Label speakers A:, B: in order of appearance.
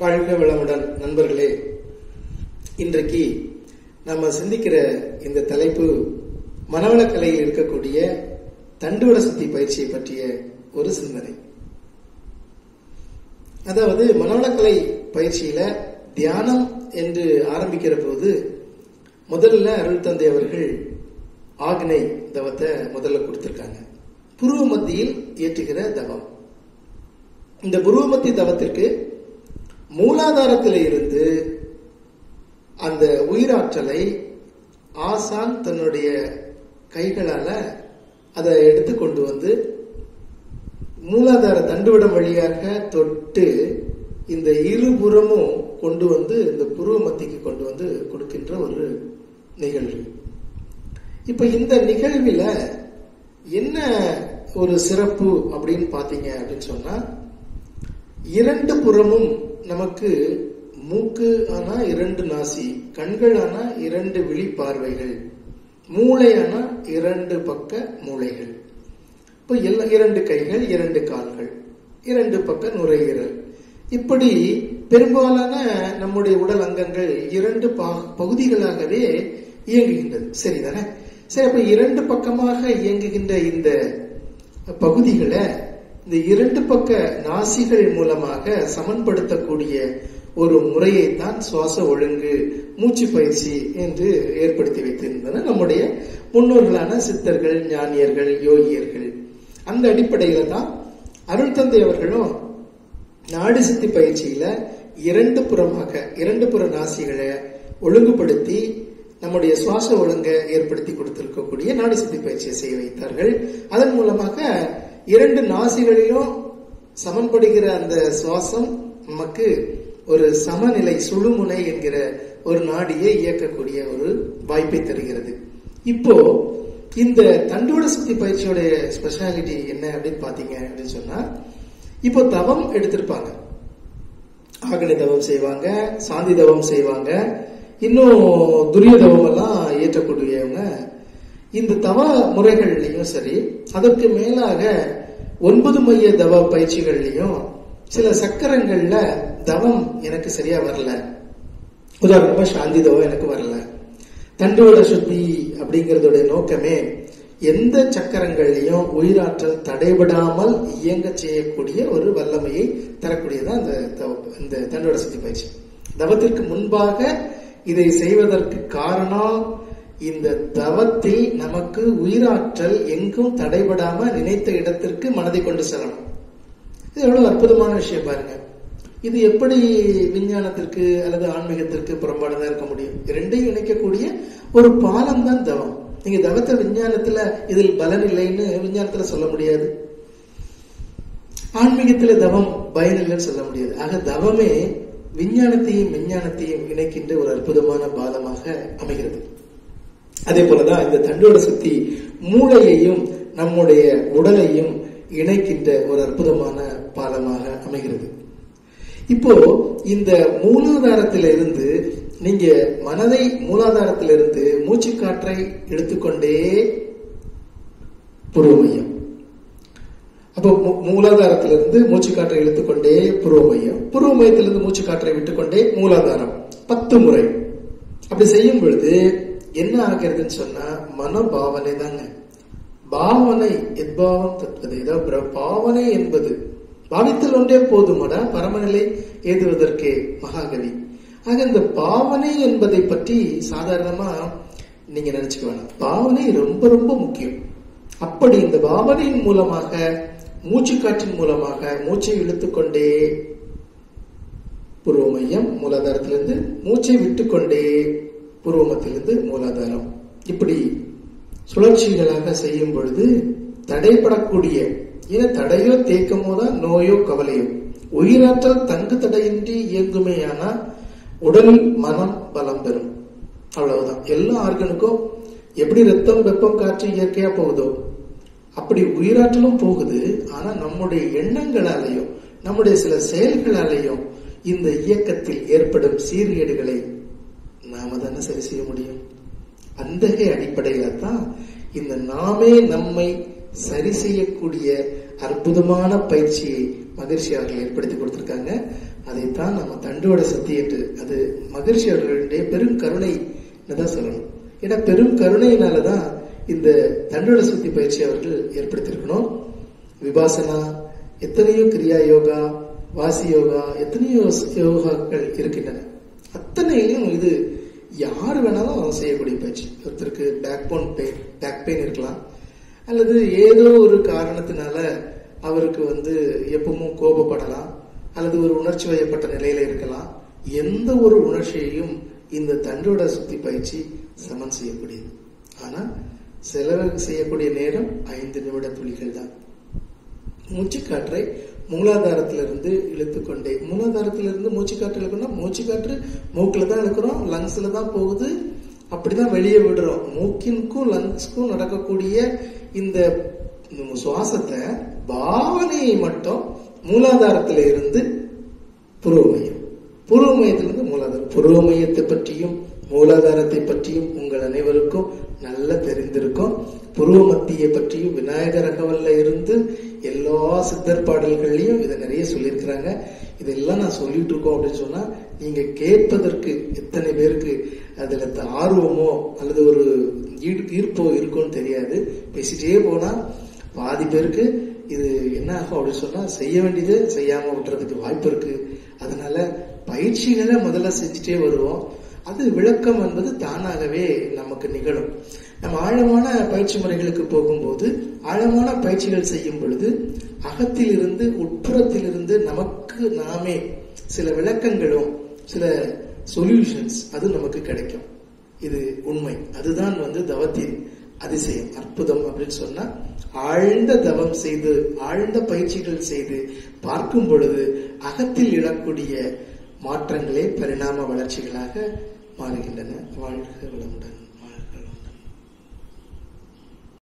A: வாழ்க வளமுடன் நண்பர்களே இன்றைக்கு நம்ம சிந்திக்கிற இந்த தலைப்பு மனவளக்கலையில் இருக்கக்கூடிய தண்டுவட சுத்தி பயிற்சியை பற்றிய ஒரு சிந்தனை அதாவது மனவளக்கலை பயிற்சியில தியானம் என்று ஆரம்பிக்கிற போது முதல்ல அருள் தந்தை அவர்கள் ஆக்னை தவத்தை முதல்ல கொடுத்திருக்காங்க புருவ மத்தியில் ஏற்றுகிற தவம் இந்த புருவ மத்திய தவத்திற்கு மூலாதாரத்தில் இருந்து அந்த உயிராற்றலை ஆசான் தன்னுடைய கைகளால அதை எடுத்து கொண்டு வந்து மூலாதார தண்டுவிடம் வழியாக தொட்டு இந்த இருபுறமும் கொண்டு வந்து இந்த புருவ மத்திக்கு கொண்டு வந்து கொடுக்கின்ற ஒரு நிகழ்வு இப்ப இந்த நிகழ்வில் என்ன ஒரு சிறப்பு அப்படின்னு பாத்தீங்க அப்படின்னு சொன்னா இரண்டு புறமும் நமக்கு மூக்கு ஆனா இரண்டு நாசி கண்கள் ஆனா இரண்டு விழி பார்வைகள் மூளை ஆனா இரண்டு பக்க மூளைகள் இப்போ எல்லா இரண்டு கைகள் இரண்டு கால்கள் இரண்டு பக்க நுரையீரல் இப்படி பெரும்பாலான நம்முடைய உடல் அங்கங்கள் இரண்டு பகுதிகளாகவே இயங்குகின்றது சரிதானே சரி அப்ப இரண்டு பக்கமாக இயங்குகின்ற இந்த பகுதிகளை இந்த இரண்டு பக்க நாசிகள் மூலமாக சமன்படுத்தக்கூடிய ஒரு முறையை தான் சுவாச ஒழுங்கு மூச்சு பயிற்சி என்று ஏற்படுத்தி வைத்திருந்தன நம்முடைய முன்னோர்களான சித்தர்கள் ஞானியர்கள் யோகியர்கள் அந்த அடிப்படையில தான் அருள் தந்தை அவர்களும் நாடு சித்தி பயிற்சியில இரண்டு புறமாக இரண்டு புற நாசிகளை ஒழுங்குபடுத்தி நம்முடைய சுவாச ஒழுங்கை ஏற்படுத்தி கொடுத்திருக்கக்கூடிய நாடு சித்தி பயிற்சியை செய்ய வைத்தார்கள் அதன் மூலமாக இரண்டு நாசிகளிலும் சமன்படுகிற அந்த சுவாசம் நமக்கு ஒரு சமநிலை சுழுமுனை என்கிற ஒரு நாடியை இயக்கக்கூடிய ஒரு வாய்ப்பை தருகிறது இப்போ இந்த தண்டோட சுத்தி பயிற்சியோட ஸ்பெஷாலிட்டி என்ன அப்படின்னு பாத்தீங்க அப்படின்னு சொன்னா இப்போ தவம் எடுத்திருப்பாங்க ஆகனி தவம் செய்வாங்க சாந்தி தவம் செய்வாங்க இன்னும் துரிய தவம் எல்லாம் ஏற்றக்கூடியவங்க இந்த தவ முறைகள்லையும் சரி அதற்கு மேலாக ஒன்பது மைய தவ பயிற்சிகள்லையும் சில சக்கரங்கள்ல தவம் எனக்கு சரியா வரல உதாரணமா சாந்தி தவம் எனக்கு வரல தண்டுவட சுத்தி அப்படிங்கறதோட நோக்கமே எந்த சக்கரங்கள்லையும் உயிராற்றல் தடைபடாமல் இயங்க செய்யக்கூடிய ஒரு வல்லமையை தரக்கூடியதான் அந்த இந்த தண்டுவட சுத்தி பயிற்சி தவத்திற்கு முன்பாக இதை செய்வதற்கு காரணம் இந்த தவத்தில் நமக்கு உயிராற்றல் எங்கும் தடைபடாம நினைத்த இடத்திற்கு மனதை கொண்டு செல்லணும் இது எவ்வளவு அற்புதமான விஷயம் பாருங்க இது எப்படி விஞ்ஞானத்திற்கு அல்லது ஆன்மீகத்திற்கு புறம்பாடுதான் இருக்க முடியும் இரண்டையும் இணைக்கக்கூடிய ஒரு பாலம் தான் தவம் நீங்க தவத்தை விஞ்ஞானத்துல இதில் பலன் இல்லைன்னு விஞ்ஞானத்துல சொல்ல முடியாது ஆன்மீகத்துல தவம் பயன் இல்லைன்னு சொல்ல முடியாது ஆக தவமே விஞ்ஞானத்தையும் விஞ்ஞானத்தையும் இணைக்கின்ற ஒரு அற்புதமான பாலமாக அமைகிறது அதே போலதான் இந்த தண்டோட சுத்தி மூளையையும் நம்முடைய உடலையும் இணைக்கின்ற ஒரு அற்புதமான பாலமாக அமைகிறது இப்போ இந்த மூலாதாரத்திலிருந்து நீங்க மனதை மூலாதாரத்திலிருந்து மூச்சு காற்றை எடுத்துக்கொண்டே புருவமையம் அப்போ மூலாதாரத்திலிருந்து மூச்சு காற்றை இழுத்துக்கொண்டே புருவமையம் புருவமயத்திலிருந்து மூச்சு காற்றை விட்டுக்கொண்டே மூலாதாரம் பத்து முறை அப்படி செய்யும் பொழுது என்ன ஆகிறதுன்னு சொன்னா மனோபாவனை தாங்க பாவனை எத்பாவம் தத்துவது ஏதாவது பாவனை என்பது பாவித்தல் ஒன்றே போதுமடா பரமநிலை ஏதுவதற்கு மகாகவி ஆக இந்த பாவனை என்பதை பற்றி சாதாரணமா நீங்க நினைச்சுக்க வேணாம் பாவனை ரொம்ப ரொம்ப முக்கியம் அப்படி இந்த பாவனையின் மூலமாக மூச்சு காற்றின் மூலமாக மூச்சை இழுத்துக்கொண்டே புருவமையம் மூலாதாரத்திலிருந்து மூச்சை விட்டுக்கொண்டே புருவமத்திலிருந்து மூலாதாரம் இப்படி சுழற்சிகளாக செய்யும் பொழுது தடைப்படக்கூடிய ஏன்னா தடையோ தேக்கமோ தான் நோயோ கவலையோ உயிராற்றல் தங்கு தடையின்றி இயங்குமேயானா உடலில் மனம் பலம் பெறும் அவ்வளவுதான் எல்லா ஆர்கனுக்கும் எப்படி ரத்தம் வெப்பம் காற்று இயற்கையா போகுதோ அப்படி உயிராற்றலும் போகுது ஆனா நம்முடைய எண்ணங்களாலேயும் நம்முடைய சில செயல்களாலேயும் இந்த இயக்கத்தில் ஏற்படும் சீர்கேடுகளை நாம தானே சரி செய்ய முடியும் அந்த அடிப்படையில தான் இந்த நாமே நம்மை சரி செய்யக்கூடிய அற்புதமான பயிற்சியை மகிழ்ச்சி அவர்கள் ஏற்படுத்தி கொடுத்திருக்காங்க அதைத்தான் நம்ம தண்டோட சக்தி என்று அது மகிழ்ச்சி அவர்களுடைய பெரும் கருணை தான் சொல்லணும் ஏன்னா பெரும் கருணையினாலதான் இந்த தண்டோட சுத்தி பயிற்சி அவர்கள் ஏற்படுத்தியிருக்கணும் விபாசனா எத்தனையோ கிரியா யோகா வாசி யோகா எத்தனையோ யோகாக்கள் இருக்கின்றன அத்தனையிலும் இது யார் வேணாலும் செய்யக்கூடிய பயிற்சி ஒருத்தருக்கு back bone pain back pain இருக்கலாம் அல்லது ஏதோ ஒரு காரணத்தினால அவருக்கு வந்து எப்பவும் கோபப்படலாம் அல்லது ஒரு உணர்ச்சி வயப்பட்ட நிலையில இருக்கலாம் எந்த ஒரு உணர்ச்சியையும் இந்த தண்டோட சுத்தி பயிற்சி சமன் செய்யக்கூடியது ஆனா செலவு செய்யக்கூடிய நேரம் ஐந்து நிமிட துளிகள் தான் மூச்சுக்காற்றை மூலாதாரத்திலிருந்து இழுத்துக்கொண்டே மூலாதாரத்திலிருந்து மூச்சுக்காற்று இழுக்கணும்னா மூச்சுக்காற்று மூக்கில் தான் இழுக்கிறோம் லங்ஸ்ல தான் போகுது அப்படிதான் வெளியே விடுறோம் மூக்கினுக்கும் லங்ஸ்க்கும் நடக்கக்கூடிய இந்த சுவாசத்தை பாவனையை மட்டும் மூலாதாரத்தில இருந்து புருவமையம் புருவமயத்திலிருந்து மூலாதாரம் புருவமயத்தை பற்றியும் மூலாதாரத்தை பற்றியும் உங்கள் அனைவருக்கும் நல்லா தெரிந்திருக்கும் புருவ மத்தியை பற்றியும் விநாயகர் அகவல்ல இருந்து எல்லா சித்தர் பாடல்கள்லயும் இதை நிறைய சொல்லியிருக்கிறாங்க இதெல்லாம் நான் சொல்லிட்டு இருக்கோம் அப்படின்னு சொன்னா நீங்க கேட்பதற்கு எத்தனை பேருக்கு அதுல ஆர்வமோ அல்லது ஒரு ஈர்ப்போ இருக்கும்னு தெரியாது பேசிட்டே போனா பாதி பேருக்கு இது என்ன ஆகும் அப்படின்னு சொன்னா செய்ய வேண்டியது செய்யாம விட்டுறதுக்கு வாய்ப்பு இருக்கு அதனால பயிற்சிகளை முதல்ல செஞ்சுட்டே வருவோம் அது விளக்கம் என்பது தானாகவே நமக்கு நிகழும் நம்ம ஆழமான பயிற்சி முறைகளுக்கு போகும்போது ஆழமான பயிற்சிகள் செய்யும் பொழுது அகத்தில் இருந்து உட்புறத்தில் இருந்து நமக்கு நாமே சில விளக்கங்களும் சில சொல்யூஷன்ஸ் அது நமக்கு கிடைக்கும் இது உண்மை அதுதான் வந்து தவத்தின் அதிசயம் அற்புதம் அப்படின்னு சொன்னா ஆழ்ந்த தவம் செய்து ஆழ்ந்த பயிற்சிகள் செய்து பார்க்கும் பொழுது அகத்தில் இழக்கூடிய மாற்றங்களே பரிணாம வளர்ச்சிகளாக மாறுகின்றன வாழ்க வளமுடன்